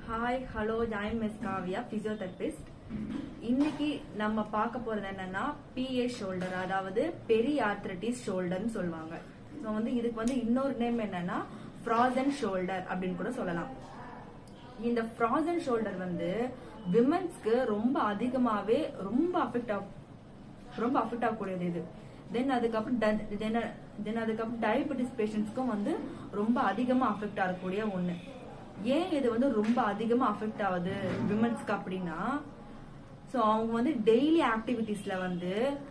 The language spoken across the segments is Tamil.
hi hello join miss Kavya physiotherapist இன்னைக்கு நம்ம பார்க்க போறது என்னன்னா பிஏ ஷோல்டர் அதாவது பெரிய ஆர்த்ரட்டிஸ் ஷோல்டர்னு சொல்லுவாங்க ஸோ வந்து இதுக்கு வந்து இன்னொரு நேம் என்னன்னா ஃப்ராசன் ஷோல்டர் அப்படின்னு கூட சொல்லலாம் இந்த ஃப்ராசன் ஷோல்டர் வந்து விமன்ஸ்க்கு ரொம்ப அதிகமாவே ரொம்ப அஃபெக்ட் ஆகும் ரொம்ப அஃபெக்ட் ஆகக்கூடியது இது தென் அதுக்கப்புறம் தென் அதுக்கப்புறம் டயபெட்டிஸ் பேஷண்ட்ஸ்க்கும் வந்து ரொம்ப அதிகமா அஃபெக்ட் ஆகக்கூடிய ஒண்ணு ஏன் இது வந்து ரொம்ப அதிகமா அஃபெக்ட் ஆகுது விமன்ஸ்க்கு அப்படின்னா ஸோ அவங்க வந்து டெய்லி ஆக்டிவிட்டீஸ்ல வந்து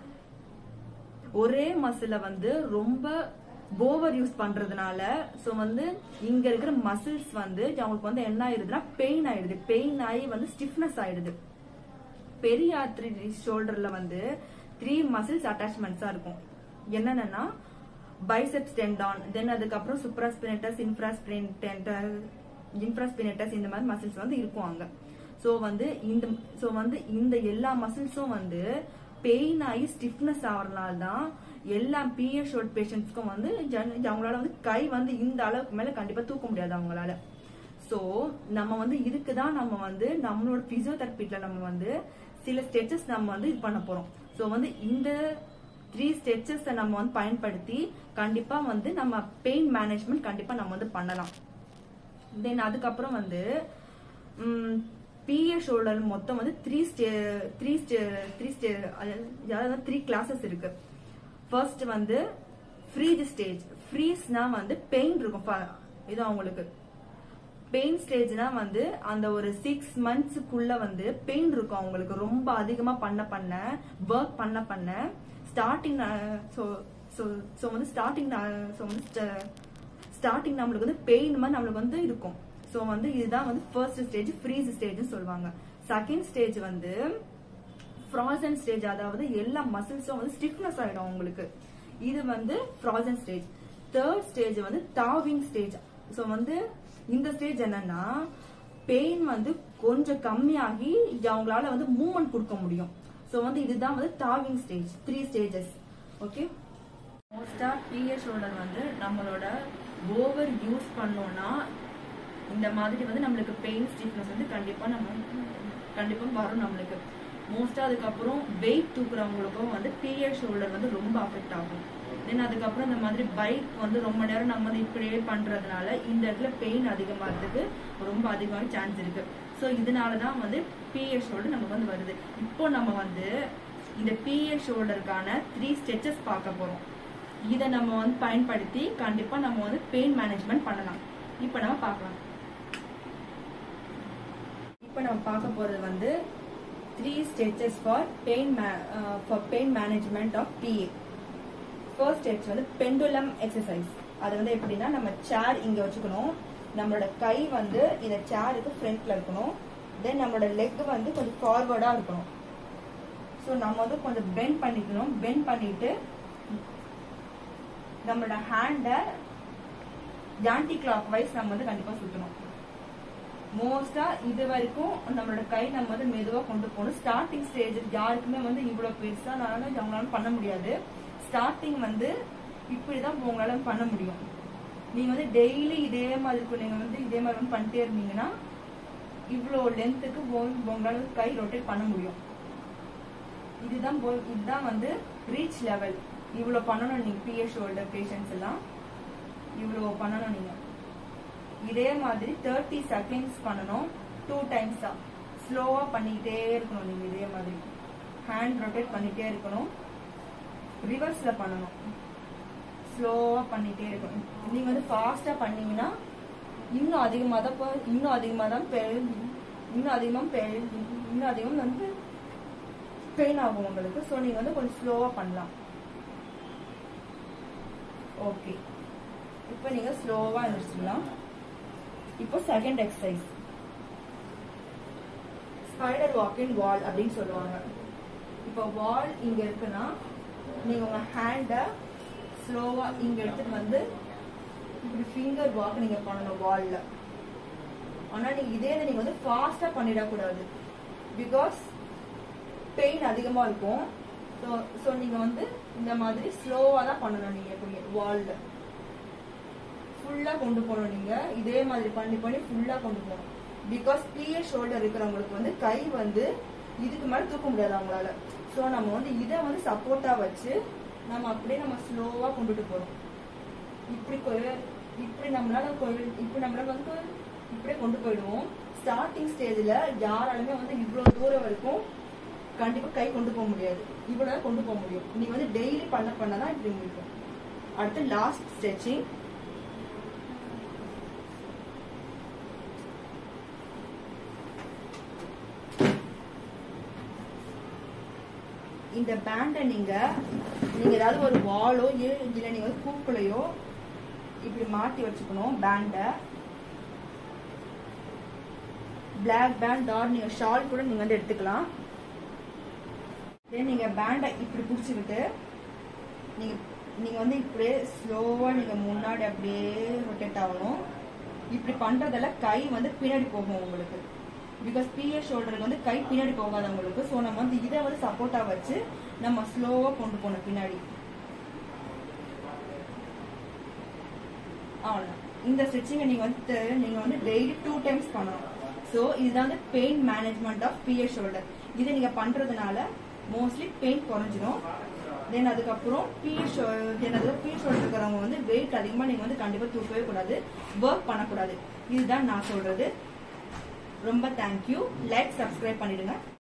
ஒரே மசில வந்து ரொம்ப ஓவர் யூஸ் பண்றதுனால ஸோ வந்து இங்க இருக்கிற மசில்ஸ் வந்து அவங்களுக்கு வந்து என்ன ஆயிடுதுன்னா பெயின் ஆயிடுது பெயின் ஆகி வந்து ஸ்டிஃப்னஸ் ஆயிடுது பெரிய ஆர்த்ரி ஷோல்டர்ல வந்து த்ரீ மசில்ஸ் அட்டாச்மெண்ட்ஸா இருக்கும் என்னென்னா பைசெப்ஸ் டெண்டான் தென் அதுக்கப்புறம் சுப்ராஸ்பினேட்டஸ் இன்ஃப்ராஸ்பினேட்டர் இன்ஃப்ராஸ்பினேட்டஸ் இந்த மாதிரி மசில்ஸ் வந்து இருக்கும் அங்க ஸோ வந்து இந்த ஸோ வந்து இந்த எல்லா மசில்ஸும் வந்து பெயின் ஆகி ஸ்டிஃப்னஸ் ஆகிறதுனால தான் எல்லா பிஎஸ் ஷோல்ட் பேஷண்ட்ஸ்க்கும் வந்து ஜன- அவங்களால வந்து கை வந்து இந்த அளவுக்கு மேல கண்டிப்பா தூக்க முடியாது அவங்களால சோ நம்ம வந்து இதுக்கு தான் நம்ம வந்து நம்மளோட பிசியோதெரபில நம்ம வந்து சில ஸ்டெச்சஸ் நம்ம வந்து இது பண்ண போறோம் சோ வந்து இந்த த்ரீ ஸ்டெச்சஸ் நம்ம வந்து பயன்படுத்தி கண்டிப்பா வந்து நம்ம பெயின் மேனேஜ்மெண்ட் கண்டிப்பா நம்ம வந்து பண்ணலாம் தென் அதுக்கப்புறம் வந்து பிஏ ஷோல்டர் மொத்தம் வந்து three stage three stage three stage அதாவது த்ரீ கிளாஸஸ் இருக்கு ஃபர்ஸ்ட் வந்து ஃப்ரீஸ் ஸ்டேஜ் ஃப்ரீஸ்னா வந்து பெயின் இருக்கும் ப- இது அவங்களுக்கு பெயின் ஸ்டேஜ்னா வந்து அந்த ஒரு சிக்ஸ் மந்த்ஸுக்குள்ள வந்து பெயின் இருக்கும் அவங்களுக்கு ரொம்ப அதிகமா பண்ண பண்ண ஒர்க் பண்ண பண்ண ஸ்டார்டிங் ஸோ ஸோ ஸோ வந்து ஸ்டார்டிங் ஸோ வந்து ஸ்டார்டிங் நம்மளுக்கு வந்து பெயின் மாதிரி நம்மளுக்கு வந்து இருக்கும் ஸோ வந்து இதுதான் வந்து ஃபர்ஸ்ட் ஸ்டேஜ் ஃப்ரீஸ் ஸ்டேஜ்னு சொல்லுவாங்க செகண்ட் ஸ்டேஜ் வந்து ஃப்ராசன் ஸ்டேஜ் அதாவது எல்லா மசில்ஸும் வந்து ஸ்டிஃப்னஸ் ஆயிடும் உங்களுக்கு இது வந்து ஃப்ராசன் ஸ்டேஜ் தேர்ட் ஸ்டேஜ் வந்து தாவிங் ஸ்டேஜ் ஸோ வந்து இந்த ஸ்டேஜ் என்னன்னா பெயின் வந்து கொஞ்சம் கம்மியாகி அவங்களால வந்து மூவ்மெண்ட் கொடுக்க முடியும் ஸோ வந்து இதுதான் வந்து thawing stage three stages okay மோஸ்டா பிஎஸ் ஷோல்டர் வந்து நம்மளோட ஓவர் யூஸ் பண்ணோம்னா இந்த மாதிரி வந்து நம்மளுக்கு பெயின் ஸ்டிஃப்னஸ் வந்து கண்டிப்பா நம்ம கண்டிப்பா வரும் நம்மளுக்கு மோஸ்டா அதுக்கப்புறம் வெயிட் தூக்குறவங்களுக்கும் வந்து பிஎஸ் ஷோல்டர் வந்து ரொம்ப அஃபெக்ட் ஆகும் தென் அதுக்கப்புறம் இந்த மாதிரி பைக் வந்து ரொம்ப நேரம் நம்ம வந்து இப்படியே பண்றதுனால இந்த இடத்துல பெயின் அதிகமாகிறதுக்கு ரொம்ப அதிகமான சான்ஸ் இருக்கு ஸோ இதனால தான் வந்து பிஎஸ் ஷோல்டர் நமக்கு வந்து வருது இப்போ நம்ம வந்து இந்த பிஎஸ் ஷோல்டருக்கான த்ரீ ஸ்டெச்சஸ் பார்க்க போறோம் இதை நம்ம வந்து பயன்படுத்தி கண்டிப்பா நம்ம வந்து பெயின் மேனேஜ்மெண்ட் பண்ணலாம் இப்போ நம்ம பார்க்கலாம் இப்போ நம்ம பார்க்க போறது வந்து three stretches for pain for pain management of PA first stretch வந்து பெண்டுலம் எக்ஸசைஸ் அது வந்து எப்படின்னா நம்ம சேர் இங்க வச்சுக்கணும் நம்மளோட கை வந்து இந்த சேருக்கு ஃப்ரண்ட்ல இருக்கணும் தென் நம்மளோட லெக் வந்து கொஞ்சம் ஃபார்வர்டா இருக்கணும் ஸோ நம்ம வந்து கொஞ்சம் பெண்ட் பண்ணிக்கணும் பெண்ட் பண்ணிட்டு நம்மளோட ஹேண்டை ஆன்டி கிளாக் வைஸ் நம்ம வந்து கண்டிப்பா சுத்தணும் மோஸ்டா இது வரைக்கும் நம்மளோட கை நம்ம வந்து மெதுவா கொண்டு போகணும் ஸ்டார்டிங் ஸ்டேஜ் யாருக்குமே வந்து இவ்வளவு பெருசா நானும் அவங்களால பண்ண முடியாது ஸ்டார்டிங் வந்து இப்படிதான் உங்களால பண்ண முடியும் நீங்க வந்து டெய்லி இதே மாதிரி இருக்கும் நீங்க வந்து இதே மாதிரி வந்து பண்ணிட்டே இருந்தீங்கன்னா இவ்வளோ லென்த்துக்கு உங்களால கை ரொட்டேட் பண்ண முடியும் இதுதான் போய் இதுதான் வந்து ரீச் லெவல் இவ்வளோ பண்ணணும் நீங்க பிஎஸ் ஷோல்டர் பேஷண்ட்ஸ் எல்லாம் இவ்வளோ பண்ணணும் நீங்க இதே மாதிரி தேர்ட்டி செகண்ட்ஸ் பண்ணணும் டூ டைம்ஸா ஸ்லோவா பண்ணிக்கிட்டே இருக்கணும் நீங்க இதே மாதிரி ஹேண்ட் ரொட்டேட் பண்ணிட்டே இருக்கணும் ரிவர்ஸ்ல பண்ணணும் ஸ்லோவா பண்ணிட்டே இருக்கணும் நீங்க வந்து ஃபாஸ்டா பண்ணீங்கன்னா இன்னும் அதிகமாக தான் ப- இன்னும் அதிகமாக தான் பெ- இன்னும் அதிகமாக பெ- இன்னும் அதிகம் வந்து பெயின் ஆகும் உங்களுக்கு ஸோ நீங்க வந்து கொஞ்சம் ஸ்லோவா பண்ணலாம் ஓகே இப்போ நீங்க ஸ்லோவா எழுந்திரிச்சிடலாம் இப்போ second exercise spider walking wall அப்படின்னு சொல்லுவாங்க இப்போ வால் இங்க இருக்குன்னா நீங்க உங்க ஹேண்டை ஸ்லோவா இங்க எடுத்துட்டு வந்து இப்படி ஃபிங்கர் வாக் நீங்க பண்ணணும் வால்ல ஆனா நீங்க இதே இதை நீங்க வந்து ஃபாஸ்டா பண்ணிடக்கூடாது பிகாஸ் பெயின் அதிகமா இருக்கும் ஸோ ஸோ நீங்க வந்து இந்த மாதிரி ஸ்லோவா தான் பண்ணணும் நீங்க எப்பவுமே வால்ல ஃபுல்லா கொண்டு போகணும் நீங்க இதே மாதிரி பண்ணி பண்ணி ஃபுல்லா கொண்டு போகணும் பிகாஸ் பிஎஸ் ஷோல்டர் இருக்கிறவங்களுக்கு வந்து கை வந்து இதுக்கு மேல தூக்க முடியாது அவங்களால ஸோ நம்ம வந்து இதை வந்து சப்போர்ட்டா வச்சு நம்ம அப்படியே நம்ம ஸ்லோவா கொண்டுட்டு போறோம் இப்படி கொ- இப்படி நம்மளால கொ- இப்படி நம்மளால வந்து இப்படியே கொண்டு போயிடுவோம் ஸ்டார்டிங் ஸ்டேஜ்ல யாராலுமே வந்து இவ்வளவு தூரம் வரைக்கும் கண்டிப்பா கை கொண்டு போக முடியாது இவ்வளவு கொண்டு போக முடியும் நீங்க வந்து டெய்லி பண்ண பண்ணதான் இப்படி முடியும் அடுத்து லாஸ்ட் ஸ்ட்ரெச்சிங் இந்த பேண்டை நீங்க நீங்க ஏதாவது ஒரு வாலோ இல்ல நீங்க வந்து பூக்குலையோ இப்படி மாட்டி வச்சுக்கணும் பேண்டை பிளாக் பேண்ட் ஆர் நீங்க ஷால் கூட நீங்க வந்து எடுத்துக்கலாம் தென் நீங்க பேண்டை இப்படி பிடிச்சிக்கிட்டு நீங்க நீங்க வந்து இப்படியே ஸ்லோவா நீங்க முன்னாடி அப்படியே ரொட்டேட் ஆகணும் இப்படி பண்றதால கை வந்து பின்னாடி போகும் உங்களுக்கு பிகாஸ் பிஎஸ் ஷோல்டருக்கு வந்து கை பின்னாடி போகாது உங்களுக்கு ஸோ நம்ம வந்து இதை வந்து சப்போர்ட்டா வச்சு நம்ம ஸ்லோவா கொண்டு போகணும் பின்னாடி அவ்வளவுதான் இந்த ஸ்ட்ரெச்சிங்கை நீங்க வந்து நீங்க வந்து டெய்லி டூ டைம்ஸ் பண்ணணும் ஸோ இதுதான் வந்து pain management of BS shoulder இதை நீங்க பண்றதுனால மோஸ்ட்லி பெயின் குறைஞ்சிரும் தென் அதுக்கப்புறம் பிஎஸ் தென் அதுக்கு பிஎஸ் ஷோல்டர் இருக்கிறவங்க வந்து வெயிட் அதிகமா நீங்க வந்து கண்டிப்பா தூக்கவே கூடாது ஒர்க் பண்ணக்கூடாது இதுதான் நான் சொல்றது ரொம்ப தேங்க்யூ லைக் சப்ஸ்கிரைப் பண்ணிடுங்க